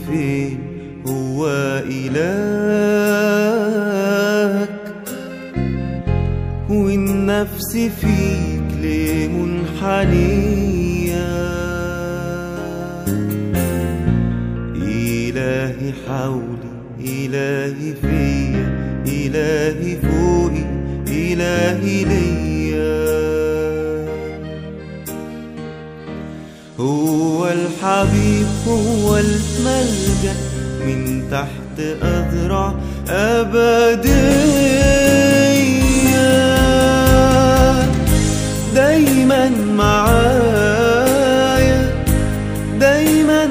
فين هو إلهك والنفس فيك ليه منحنية إلهي حولي إلهي فيا إلهي فوقي إلهي ليا هو الحبيب هو الملجأ من تحت أذرع أبدية دايما معايا دايما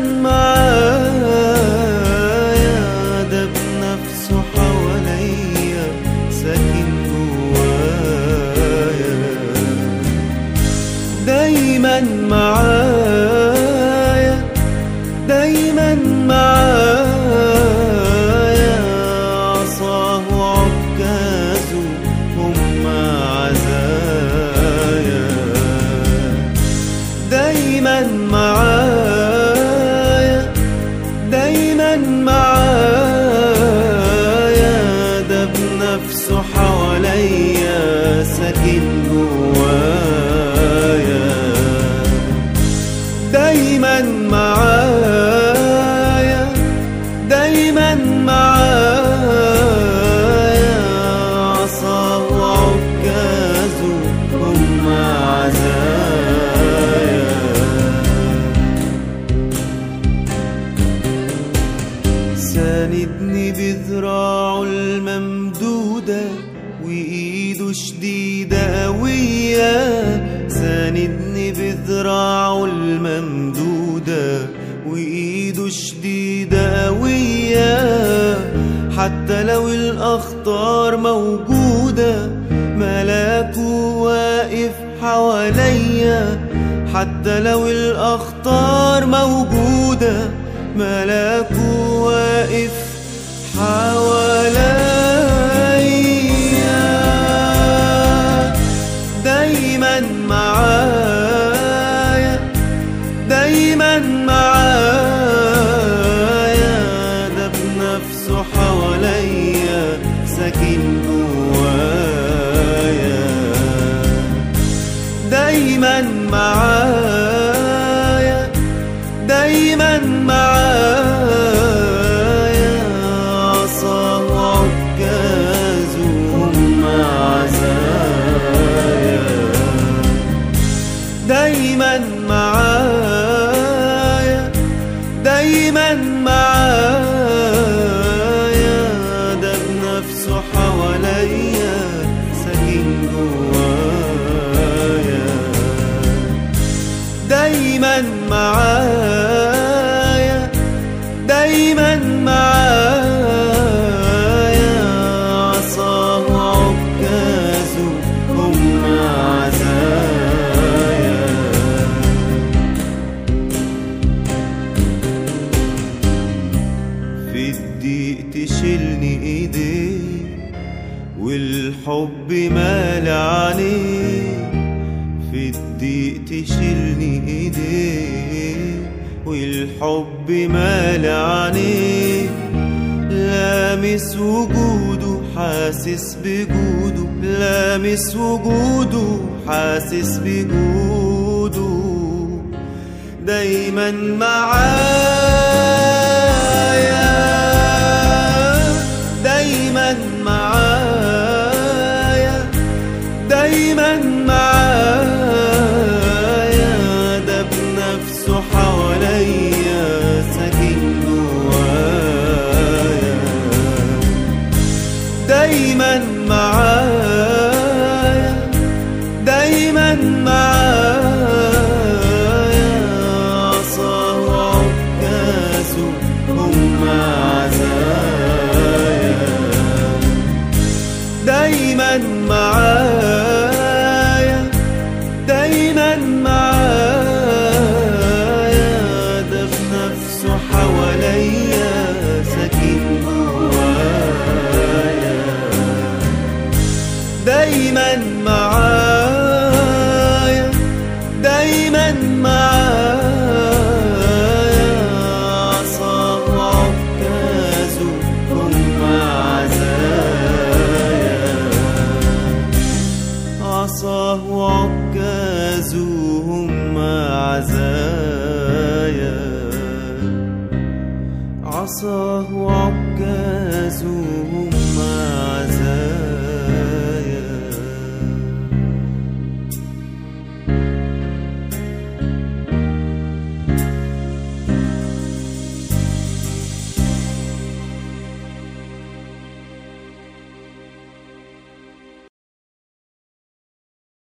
معايا ده بنفسه حواليا ساكن جوايا دايما معايا دايما معايا عصاه وعكازه هم عزايا دايما معايا دايما معايا ده بنفسه حواليا ساكن جوايا دايما معايا دايما معايا عصاه وعكازه هم عزايا ساندني بذراعه الممدودة وإيده شديدة قوية ساندني بذراعه الممدودة وإيده شديدة قوية حتى لو الأخطار موجودة ملاكه واقف حواليا حتى لو الأخطار موجودة ملاكه واقف حواليا دايما معايا دايما معايا ده بنفسه حواليا ساكن جوايا دايما معايا دايما معايا عصاه وعكازه هم عزايا دايما معايا دايما معايا ده بنفسه حواليا ساكن جوايا دايما معايا دايما معايا عصاه وعكازه هم عزايا في الضيق تشيلني ايديك والحب مال عليك في الضيق تشيلني ايديك والحب مال عليك لامس وجوده حاسس بجوده لامس وجوده حاسس بجوده دايما معايا دايما معايا دايما معايا ده بنفسه حواليا ساكن جوايا دايما معايا دايما معايا عصاه وعكازه هم عزايا دايما معايا دايما معايا ده بنفسه حواليا ساكن جوايا دايما معايا دايما معايا عصاه عصاه وعكازوهم عزايا عصاه وعكازوهم